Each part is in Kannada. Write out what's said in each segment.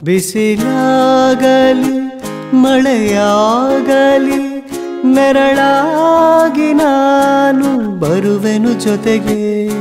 ಬಿಸಿಲಾಗಲಿ ಮಳೆಯಾಗಲಿ ನೆರಳಾಗಿ ನಾನು ಬರುವೆನು ಜೊತೆಗೆ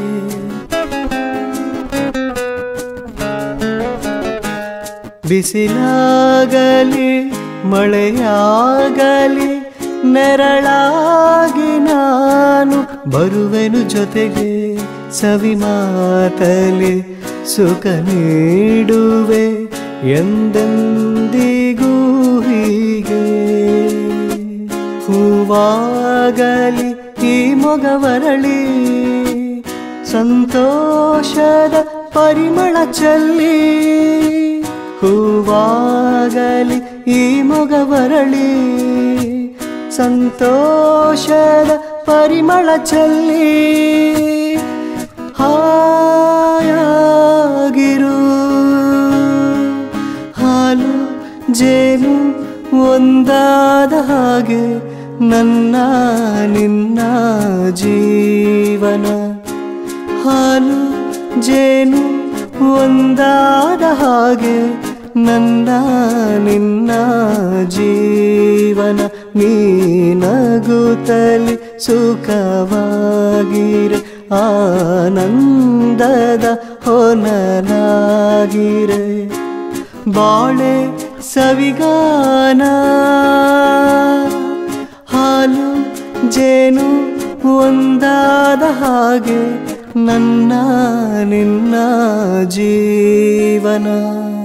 ಬಿಸಿಲಾಗಲಿ ಮಳೆಯಾಗಲಿ ನೆರಳಾಗಿ ನಾನು ಬರುವೆನು ಜೊತೆಗೆ ಸವಿ ಮಾತಲಿ ಸುಖ ನೀಡುವೆ ಎಂದೆಂದಿಗೂ ಹೀಗೆ ಹೂವಾಗಲಿ ಈ ಮೊಗವರಳಿ ಸಂತೋಷದ ಪರಿಮಳ ಚಲ್ಲಿ ಹೂವಾಗಲಿ ಈ ಮೊಗವರಳಿ ಸಂತೋಷದ ಪರಿಮಳ ಚಲ್ಲಿ ಹಾಯಾಗಿರು ಹಾಲು ಜೇನು ಒಂದಾದ ಹಾಗೆ ನನ್ನ ನಿನ್ನ ಜೀವನ ಹಾಲು ಜೇನು ಒಂದಾದ ಹಾಗೆ ನನ್ನ ನಿನ್ನ ಜೀವನ ನೀನಗುತ್ತಲಿ ಸುಖವಾಗಿರೆ ಆನಂದದ ಹೊನಲಾಗಿರೆ ಬಾಳೆ ಸವಿಗಾನ ಹಾಲು ಜೇನು ಒಂದಾದ ಹಾಗೆ ನನ್ನ ನಿನ್ನ ಜೀವನ